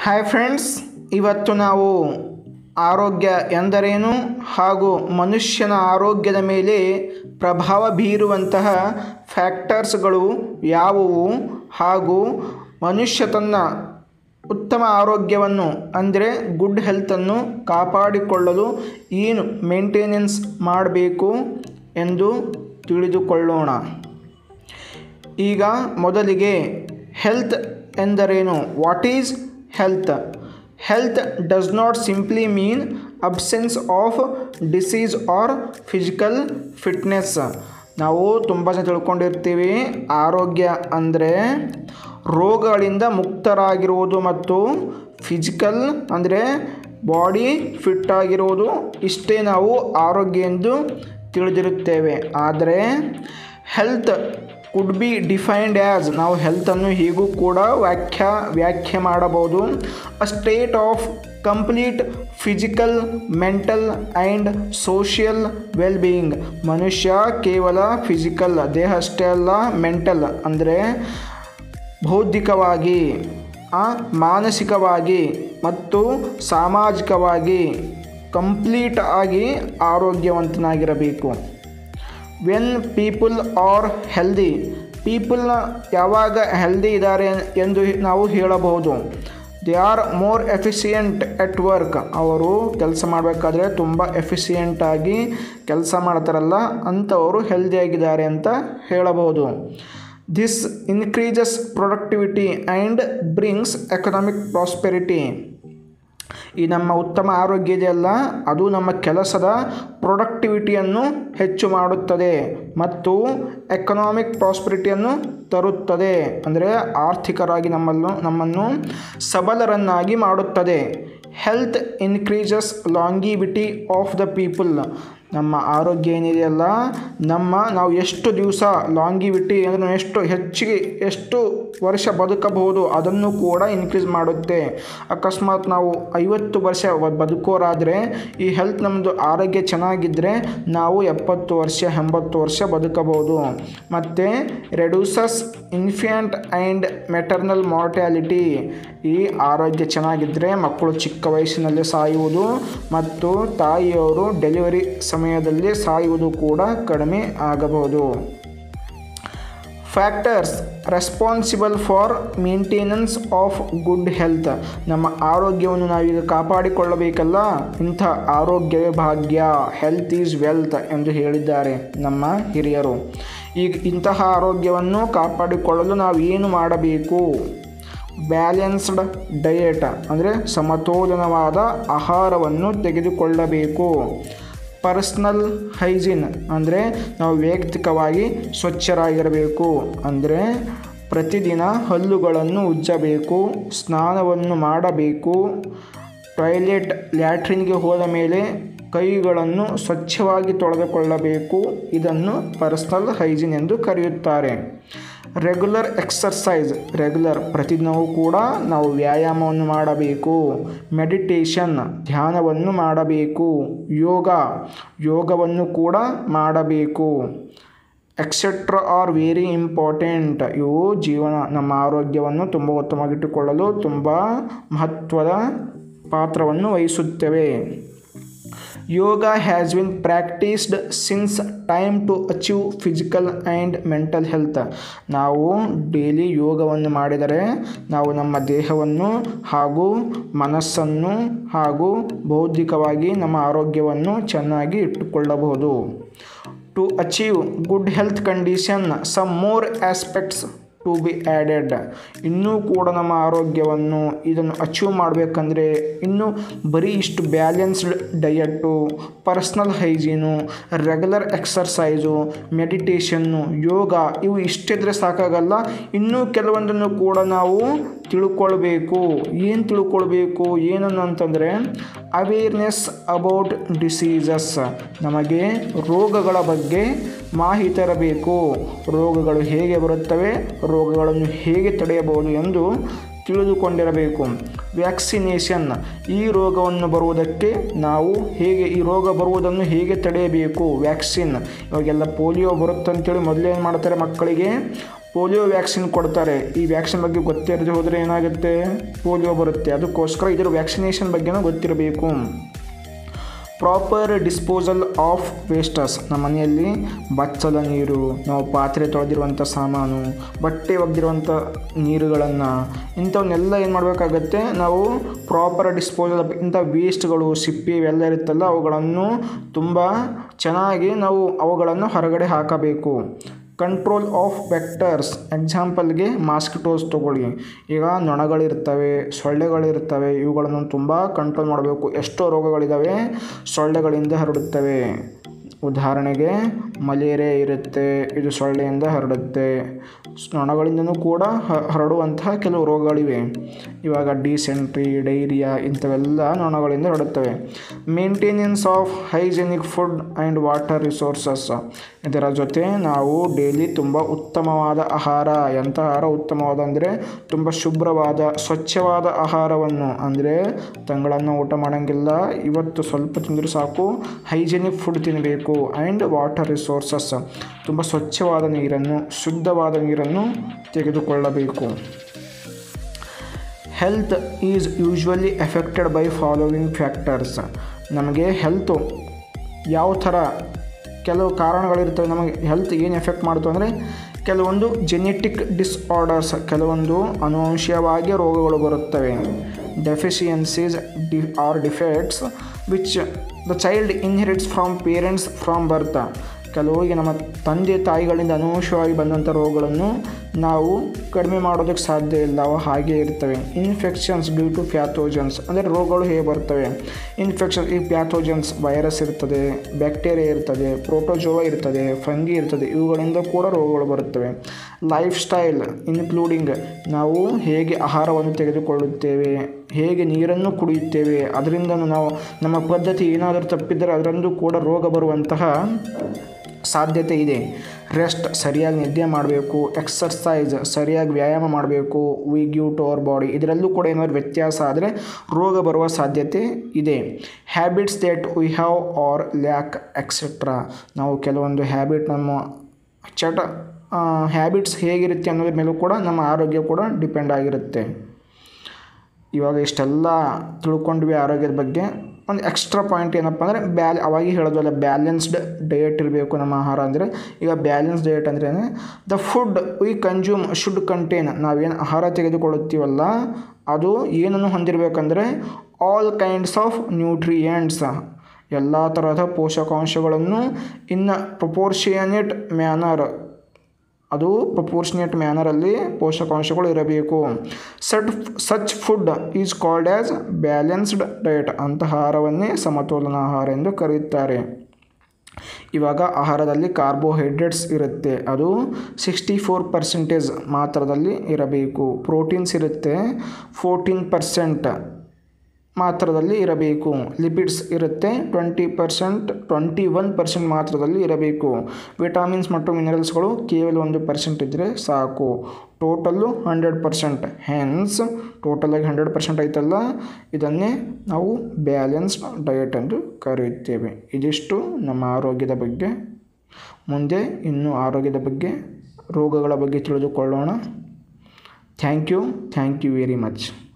hi friends ಇವತ್ತು ನಾವು ಆರೋಗ್ಯ ಎಂದರೇನು ಹಾಗೂ ಮನುಷ್ಯನ ಆರೋಗ್ಯದ ಮೇಲೆ ಪ್ರಭಾವ ಬೀರುವಂತಹ ಫ್ಯಾಕ್ಟರ್ಸ್ಗಳು ಯಾವುವು ಹಾಗೂ ಮನುಷ್ಯ ತನ್ನ ಉತ್ತಮ ಆರೋಗ್ಯವನ್ನು ಅಂದರೆ ಗುಡ್ ಹೆಲ್ತನ್ನು ಕಾಪಾಡಿಕೊಳ್ಳಲು ಏನು ಮೇಂಟೆನೆನ್ಸ್ ಮಾಡಬೇಕು ಎಂದು ತಿಳಿದುಕೊಳ್ಳೋಣ ಈಗ ಮೊದಲಿಗೆ ಹೆಲ್ತ್ ಎಂದರೇನು what is health health does not simply mean absence of disease or physical fitness ನಾವು ತುಂಬ ಜನ ತಿಳ್ಕೊಂಡಿರ್ತೀವಿ ಆರೋಗ್ಯ ಅಂದರೆ ರೋಗಗಳಿಂದ ಮುಕ್ತರಾಗಿರುವುದು ಮತ್ತು ಫಿಸಿಕಲ್ ಅಂದರೆ ಬಾಡಿ ಫಿಟ್ ಆಗಿರುವುದು ಇಷ್ಟೇ ನಾವು ಆರೋಗ್ಯ ಎಂದು ತಿಳಿದಿರುತ್ತೇವೆ ಆದರೆ health could be defined as ನಾವು ಹೆಲ್ತನ್ನು ಹೀಗೂ ಕೂಡ ವ್ಯಾಖ್ಯಾ ವ್ಯಾಖ್ಯೆ ಮಾಡಬಹುದು a state of complete physical mental and social well being ಮನುಷ್ಯ ಕೇವಲ ಫಿಸಿಕಲ್ ದೇಹ ಅಷ್ಟೇ ಅಲ್ಲ ಮೆಂಟಲ್ ಅಂದರೆ ಬೌದ್ಧಿಕವಾಗಿ ಆ, ಮಾನಸಿಕವಾಗಿ ಮತ್ತು ಸಾಮಾಜಿಕವಾಗಿ ಕಂಪ್ಲೀಟ್ ಆಗಿ ಆರೋಗ್ಯವಂತನಾಗಿರಬೇಕು ವೆನ್ ಪೀಪಲ್ ಆರ್ ಹೆಲ್ದಿ ಪೀಪಲ್ನ ಯಾವಾಗ ಹೆಲ್ದಿ ಇದ್ದಾರೆ ಎಂದು ನಾವು ಹೇಳಬಹುದು they are more efficient at work ಅವರು ಕೆಲಸ ಮಾಡಬೇಕಾದ್ರೆ ತುಂಬ ಎಫಿಷಿಯೆಂಟಾಗಿ ಕೆಲಸ ಮಾಡ್ತಾರಲ್ಲ ಅಂಥವರು ಹೆಲ್ದಿಯಾಗಿದ್ದಾರೆ ಅಂತ ಹೇಳಬಹುದು this increases productivity and brings economic prosperity ಈ ನಮ್ಮ ಉತ್ತಮ ಆರೋಗ್ಯ ಇದೆಯಲ್ಲ ಅದು ನಮ್ಮ ಕೆಲಸದ ಪ್ರೊಡಕ್ಟಿವಿಟಿಯನ್ನು ಹೆಚ್ಚು ಮಾಡುತ್ತದೆ ಮತ್ತು ಎಕನಾಮಿಕ್ ಪ್ರಾಸ್ಪರಿಟಿಯನ್ನು ತರುತ್ತದೆ ಅಂದರೆ ಆರ್ಥಿಕರಾಗಿ ನಮ್ಮನ್ನು ನಮ್ಮನ್ನು ಸಬಲರನ್ನಾಗಿ ಮಾಡುತ್ತದೆ health increases longevity of the people ನಮ್ಮ ಆರೋಗ್ಯ ಏನಿದೆಯಲ್ಲ ನಮ್ಮ ನಾವು ಎಷ್ಟು ದಿವಸ ಲಾಂಗಿವಿಟಿ ಅಂದರೆ ನಾವು ಎಷ್ಟು ಹೆಚ್ಚಿಗೆ ಎಷ್ಟು ವರ್ಷ ಬದುಕಬಹುದು ಅದನ್ನು ಕೂಡ ಇನ್ಕ್ರೀಸ್ ಮಾಡುತ್ತೆ ಅಕಸ್ಮಾತ್ ನಾವು ಐವತ್ತು ವರ್ಷ ವ- ಬದುಕೋರಾದರೆ ಈ ಹೆಲ್ತ್ ನಮ್ಮದು ಆರೋಗ್ಯ ಚೆನ್ನಾಗಿದ್ದರೆ ನಾವು ಎಪ್ಪತ್ತು ವರ್ಷ ಎಂಬತ್ತು ವರ್ಷ ಬದುಕಬಹುದು ಮತ್ತು reduces infant and maternal mortality ಈ ಆರೋಗ್ಯ ಚೆನ್ನಾಗಿದ್ದರೆ ಮಕ್ಕಳು ಚಿಕ್ಕ ವಯಸ್ಸಿನಲ್ಲಿ ಸಾಯುವುದು ಮತ್ತು ತಾಯಿಯವರು ಡೆಲಿವರಿ ಸಮಯದಲ್ಲಿ ಸಾಯುವುದು ಕೂಡ ಕಡಿಮೆ ಆಗಬಹುದು factors responsible for maintenance of good health ನಮ್ಮ ಆರೋಗ್ಯವನ್ನು ನಾವೀಗ ಕಾಪಾಡಿಕೊಳ್ಳಬೇಕಲ್ಲ ಇಂಥ ಆರೋಗ್ಯವೇ ಭಾಗ್ಯ ಹೆಲ್ತ್ ಈಸ್ ವೆಲ್ತ್ ಎಂದು ಹೇಳಿದ್ದಾರೆ ನಮ್ಮ ಹಿರಿಯರು ಈಗ ಇಂತಹ ಆರೋಗ್ಯವನ್ನು ಕಾಪಾಡಿಕೊಳ್ಳಲು ನಾವು ಏನು ಮಾಡಬೇಕು ಬ್ಯಾಲೆನ್ಸ್ಡ್ ಡಯಟ್ ಅಂದರೆ ಸಮತೋಲನವಾದ ಆಹಾರವನ್ನು ತೆಗೆದುಕೊಳ್ಳಬೇಕು ಪರ್ಸ್ನಲ್ ಹೈಜೀನ್ ಅಂದರೆ ನಾವು ವೈಯಕ್ತಿಕವಾಗಿ ಸ್ವಚ್ಛರಾಗಿರಬೇಕು ಅಂದರೆ ಪ್ರತಿದಿನ ಹಲ್ಲುಗಳನ್ನು ಉಜ್ಜಬೇಕು ಸ್ನಾನವನ್ನು ಮಾಡಬೇಕು ಟಾಯ್ಲೆಟ್ ಲ್ಯಾಟ್ರಿನ್ಗೆ ಹೋದ ಮೇಲೆ ಕೈಗಳನ್ನು ಸ್ವಚ್ಛವಾಗಿ ತೊಳೆದುಕೊಳ್ಳಬೇಕು ಇದನ್ನು ಪರ್ಸನಲ್ ಹೈಜೀನ್ ಎಂದು ಕರೆಯುತ್ತಾರೆ ರೆಗ್ಯುಲರ್ ಎಕ್ಸರ್ಸೈಸ್ ರೆಗ್ಯುಲರ್ ಪ್ರತಿದಿನವೂ ಕೂಡ ನಾವು ವ್ಯಾಯಾಮವನ್ನು ಮಾಡಬೇಕು ಮೆಡಿಟೇಷನ್ ಧ್ಯಾನವನ್ನು ಮಾಡಬೇಕು ಯೋಗ ಯೋಗವನ್ನು ಕೂಡ ಮಾಡಬೇಕು ಎಕ್ಸೆಟ್ರಾ ಆರ್ ವೆರಿ ಇಂಪಾರ್ಟೆಂಟ್ ಇವು ಜೀವನ ನಮ್ಮ ಆರೋಗ್ಯವನ್ನು ತುಂಬ ಉತ್ತಮವಾಗಿಟ್ಟುಕೊಳ್ಳಲು ತುಂಬ ಮಹತ್ವದ ಪಾತ್ರವನ್ನು ವಹಿಸುತ್ತವೆ yoga has been practised since time to achieve physical and mental health ನಾವು ಡೈಲಿ ಯೋಗವನ್ನು ಮಾಡಿದರೆ ನಾವು ನಮ್ಮ ದೇಹವನ್ನು ಹಾಗೂ ಮನಸ್ಸನ್ನು ಹಾಗೂ ಬೌದ್ಧಿಕವಾಗಿ ನಮ್ಮ ಆರೋಗ್ಯವನ್ನು ಚೆನ್ನಾಗಿ ಇಟ್ಟುಕೊಳ್ಳಬಹುದು to achieve good health condition some more aspects to be added ಇನ್ನೂ ಕೂಡ ನಮ್ಮ ಆರೋಗ್ಯವನ್ನು ಇದನ್ನು ಅಚೀವ್ ಮಾಡಬೇಕಂದ್ರೆ ಇನ್ನೂ ಬರೀ ಇಷ್ಟು balanced diet personal hygiene regular exercise meditation yoga ಇವು ಇಷ್ಟಿದ್ರೆ ಸಾಕಾಗಲ್ಲ ಇನ್ನೂ ಕೆಲವೊಂದನ್ನು ಕೂಡ ನಾವು ತಿಳ್ಕೊಳ್ಬೇಕು ಏನು ತಿಳ್ಕೊಳ್ಬೇಕು ಏನನ್ನು ಅಂತಂದರೆ ಅವೇರ್ನೆಸ್ ಅಬೌಟ್ ಡಿಸೀಸಸ್ ನಮಗೆ ರೋಗಗಳ ಬಗ್ಗೆ ಮಾಹಿತಿ ಇರಬೇಕು ರೋಗಗಳು ಹೇಗೆ ಬರುತ್ತವೆ ರೋಗಗಳನ್ನು ಹೇಗೆ ತಡೆಯಬಹುದು ಎಂದು ತಿಳಿದುಕೊಂಡಿರಬೇಕು ವ್ಯಾಕ್ಸಿನೇಷನ್ ಈ ರೋಗವನ್ನು ಬರುವುದಕ್ಕೆ ನಾವು ಹೇಗೆ ಈ ರೋಗ ಬರುವುದನ್ನು ಹೇಗೆ ತಡೆಯಬೇಕು ವ್ಯಾಕ್ಸಿನ್ ಇವಾಗೆಲ್ಲ ಪೋಲಿಯೋ ಬರುತ್ತಂತೇಳಿ ಮೊದಲೇನು ಮಾಡ್ತಾರೆ ಮಕ್ಕಳಿಗೆ ಪೋಲಿಯೋ ವ್ಯಾಕ್ಸಿನ್ ಕೊಡ್ತಾರೆ ಈ ವ್ಯಾಕ್ಸಿನ್ ಬಗ್ಗೆ ಗೊತ್ತಿರದೆ ಹೋದರೆ ಏನಾಗುತ್ತೆ ಪೋಲಿಯೋ ಬರುತ್ತೆ ಅದಕ್ಕೋಸ್ಕರ ಇದರ ವ್ಯಾಕ್ಸಿನೇಷನ್ ಬಗ್ಗೆನೂ ಗೊತ್ತಿರಬೇಕು ಪ್ರಾಪರ್ ಡಿಸ್ಪೋಸಲ್ ಆಫ್ ವೇಸ್ಟಸ್ ನಮ್ಮ ಮನೆಯಲ್ಲಿ ಬಚ್ಚಲ ನೀರು ನಾವು ಪಾತ್ರೆ ತೊಳೆದಿರುವಂಥ ಸಾಮಾನು ಬಟ್ಟೆ ಒಗೆದಿರುವಂಥ ನೀರುಗಳನ್ನು ಇಂಥವನ್ನೆಲ್ಲ ಏನು ಮಾಡಬೇಕಾಗತ್ತೆ ನಾವು ಪ್ರಾಪರ್ ಡಿಸ್ಪೋಸಲ್ ಇಂಥ ವೇಸ್ಟ್ಗಳು ಸಿಪ್ಪೆ ಇವೆಲ್ಲ ಇರುತ್ತಲ್ಲ ಅವುಗಳನ್ನು ತುಂಬ ಚೆನ್ನಾಗಿ ನಾವು ಅವುಗಳನ್ನು ಹೊರಗಡೆ ಹಾಕಬೇಕು ಕಂಟ್ರೋಲ್ ಆಫ್ ವೆಕ್ಟರ್ಸ್ ಎಕ್ಸಾಂಪಲ್ಗೆ ಮಾಸ್ಕಿಟೋಸ್ ತೊಗೊಳ್ಳಿ ಈಗ ನೊಣಗಳಿರ್ತವೆ ಸೊಳ್ಳೆಗಳಿರ್ತವೆ ಇವುಗಳನ್ನು ತುಂಬ ಕಂಟ್ರೋಲ್ ಮಾಡಬೇಕು ಎಷ್ಟೋ ರೋಗಗಳಿದ್ದಾವೆ ಸೊಳ್ಳೆಗಳಿಂದ ಹರಡುತ್ತವೆ ಉದಾಹರಣೆಗೆ ಮಲೇರಿಯಾ ಇರುತ್ತೆ ಇದು ಸೊಳ್ಳೆಯಿಂದ ಹರಡುತ್ತೆ ನೊಣಗಳಿಂದನೂ ಕೂಡ ಹ- ಹರಡುವಂತಹ ಕೆಲವು ರೋಗಗಳಿವೆ ಇವಾಗ ಡಿಸೆಂಟ್ರಿ ಡೈರಿಯಾ ಇಂಥವೆಲ್ಲ ನೊಣಗಳಿಂದ ಹರಡುತ್ತವೆ maintenance of hygienic food and water resources ಇದರ ಜೊತೆ ನಾವು ಡೈಲಿ ತುಂಬ ಉತ್ತಮವಾದ ಆಹಾರ ಎಂಥ ಆಹಾರ ಉತ್ತಮವಾದ ಅಂದರೆ ತುಂಬ ಶುಭ್ರವಾದ ಸ್ವಚ್ಛವಾದ ಆಹಾರವನ್ನು ಅಂದರೆ ತಂಗಳನ್ನು ಊಟ ಮಾಡೋಂಗಿಲ್ಲ ಇವತ್ತು ಸ್ವಲ್ಪ ತಿಂದರೂ ಸಾಕು ಹೈಜೆನಿಕ್ ಫುಡ್ ತಿನ್ನಬೇಕು ಆ್ಯಂಡ್ ವಾಟರ್ ರಿಸೋರ್ಸಸ್ ತುಂಬ ಸ್ವಚ್ಛವಾದ ನೀರನ್ನು ಶುದ್ಧವಾದ ನೀರನ್ನು ತೆಗೆದುಕೊಳ್ಳಬೇಕು health is usually affected by following factors ನಮಗೆ ಹೆಲ್ತು ಯಾವ ಥರ ಕೆಲವು ಕಾರಣಗಳಿರ್ತವೆ ನಮಗೆ ಹೆಲ್ತ್ ಏನು ಎಫೆಕ್ಟ್ ಮಾಡ್ತು ಅಂದರೆ ಕೆಲವೊಂದು ಜೆನೆಟಿಕ್ ಡಿಸ್ಆರ್ಡರ್ಸ್ ಕೆಲವೊಂದು ಅನುವಂಶೀಯವಾಗಿ ರೋಗಗಳು ಬರುತ್ತವೆ deficiencies the or defects which the child inherits from parents from birth ಕೆಲವು ಈಗ ನಮ್ಮ ತಂದೆ ತಾಯಿಗಳಿಂದ ಅನುವಂಶವಾಗಿ ಬಂದಂಥ ರೋಗಗಳನ್ನು ನಾವು ಕಡಿಮೆ ಮಾಡೋದಕ್ಕೆ ಸಾಧ್ಯ ಇಲ್ಲ ಅವು ಹಾಗೇ ಇರ್ತವೆ ಇನ್ಫೆಕ್ಷನ್ಸ್ ಡ್ಯೂ ಟು ಪ್ಯಾಥೋಜನ್ಸ್ ಅಂದರೆ ರೋಗಗಳು ಹೇಗೆ ಬರ್ತವೆ ಇನ್ಫೆಕ್ಷನ್ ಈ ಪ್ಯಾಥೋಜನ್ಸ್ ವೈರಸ್ ಇರ್ತದೆ ಬ್ಯಾಕ್ಟೀರಿಯಾ ಇರ್ತದೆ ಪ್ರೋಟೋಜೋವಾ ಇರ್ತದೆ ಫಂಗಿ ಇರ್ತದೆ ಇವುಗಳಿಂದ ಕೂಡ ರೋಗಗಳು ಬರುತ್ತವೆ ಲೈಫ್ ಸ್ಟೈಲ್ ಇನ್ಕ್ಲೂಡಿಂಗ್ ನಾವು ಹೇಗೆ ಆಹಾರವನ್ನು ತೆಗೆದುಕೊಳ್ಳುತ್ತೇವೆ ಹೇಗೆ ನೀರನ್ನು ಕುಡಿಯುತ್ತೇವೆ ಅದರಿಂದ ನಾವು ನಮ್ಮ ಪದ್ಧತಿ ಏನಾದರೂ ತಪ್ಪಿದ್ದರೆ ಅದರಂದು ಕೂಡ ರೋಗ ಬರುವಂತಹ ಸಾಧ್ಯತೆ ಇದೆ ರೆಸ್ಟ್ ಸರಿಯಾಗಿ ನಿದ್ದೆ ಮಾಡಬೇಕು ಎಕ್ಸರ್ಸೈಸ್ ಸರಿಯಾಗಿ ವ್ಯಾಯಾಮ ಮಾಡಬೇಕು we give to our body ಇದರಲ್ಲೂ ಕೂಡ ಏನಾದರೂ ವ್ಯತ್ಯಾಸ ಆದರೆ ರೋಗ ಬರುವ ಸಾಧ್ಯತೆ ಇದೆ habits that we have or lack etcetera ನಾವು ಕೆಲವೊಂದು ಹ್ಯಾಬಿಟ್ ನಮ್ಮ ಚಟ ಹ್ಯಾಬಿಟ್ಸ್ ಹೇಗಿರುತ್ತೆ ಅನ್ನೋದ್ರ ಮೇಲೂ ಕೂಡ ನಮ್ಮ ಆರೋಗ್ಯ ಕೂಡ ಡಿಪೆಂಡ್ ಆಗಿರುತ್ತೆ ಇವಾಗ ಇಷ್ಟೆಲ್ಲ ತಿಳ್ಕೊಂಡ್ವಿ ಆರೋಗ್ಯದ ಬಗ್ಗೆ ಒಂದು ಎಕ್ಸ್ಟ್ರಾ ಪಾಯಿಂಟ್ ಏನಪ್ಪ ಅಂದರೆ ಬ್ಯಾಲ್ ಅವಾಗ ಹೇಳೋದಲ್ಲ ಬ್ಯಾಲೆನ್ಸ್ಡ್ ಡಯಟ್ ಇರಬೇಕು ನಮ್ಮ ಆಹಾರ ಅಂದರೆ ಈಗ ಬ್ಯಾಲೆನ್ಸ್ ಡಯಟ್ ಅಂದ್ರೆ the food we consume should contain ನಾವೇನು ಆಹಾರ ತೆಗೆದುಕೊಳ್ಳುತ್ತೀವಲ್ಲ ಅದು ಏನನ್ನು ಹೊಂದಿರಬೇಕಂದ್ರೆ ಆಲ್ ಕೈಂಡ್ಸ್ ಆಫ್ ನ್ಯೂಟ್ರಿಯೆಂಟ್ಸ್ ಎಲ್ಲ ತರಹದ ಪೋಷಕಾಂಶಗಳನ್ನು ಇನ್ ಪ್ರಪೋರ್ಷಿಯನೇಟ್ ಮ್ಯಾನರ್ ಅದು ಪ್ರಪೋರ್ಷನೇಟ್ ಮ್ಯಾನರಲ್ಲಿ ಪೋಷಕಾಂಶಗಳು ಇರಬೇಕು such such food is called as balanced diet ಅಂತಹ ಆಹಾರವನ್ನೇ ಸಮತೋಲನ ಆಹಾರ ಎಂದು ಕರೆಯುತ್ತಾರೆ ಇವಾಗ ಆಹಾರದಲ್ಲಿ ಕಾರ್ಬೋಹೈಡ್ರೇಟ್ಸ್ ಇರುತ್ತೆ ಅದು ಸಿಕ್ಸ್ಟಿ ಫೋರ್ ಪರ್ಸೆಂಟೇಜ್ ಮಾತ್ರದಲ್ಲಿ ಇರಬೇಕು ಪ್ರೋಟೀನ್ಸ್ ಇರುತ್ತೆ ಫೋರ್ಟೀನ್ ಪರ್ಸೆಂಟ್ ಮಾತ್ರದಲ್ಲಿ ಇರಬೇಕು ಲಿಪಿಡ್ಸ್ ಇರುತ್ತೆ twenty percent twenty one percent ಮಾತ್ರದಲ್ಲಿ ಇರಬೇಕು ವಿಟಾಮಿನ್ಸ್ ಮತ್ತು ಮಿನರಲ್ಸ್ಗಳು ಕೇವಲ ಒಂದು ಪರ್ಸೆಂಟ್ ಇದ್ದರೆ ಸಾಕು ಟೋಟಲ್ಲು ಹಂಡ್ರೆಡ್ ಪರ್ಸೆಂಟ್ ಹೆನ್ಸ್ ಟೋಟಲಾಗಿ ಹಂಡ್ರೆಡ್ ಪರ್ಸೆಂಟ್ ಐತಲ್ಲ ಇದನ್ನೇ ನಾವು ಬ್ಯಾಲೆನ್ಸ್ಡ್ ಡಯಟ್ ಎಂದು ಕರೆಯುತ್ತೇವೆ ಇದಿಷ್ಟು ನಮ್ಮ ಆರೋಗ್ಯದ ಬಗ್ಗೆ ಮುಂದೆ ಇನ್ನೂ ಆರೋಗ್ಯದ ಬಗ್ಗೆ ರೋಗಗಳ ಬಗ್ಗೆ ತಿಳಿದುಕೊಳ್ಳೋಣ thank you thank you very much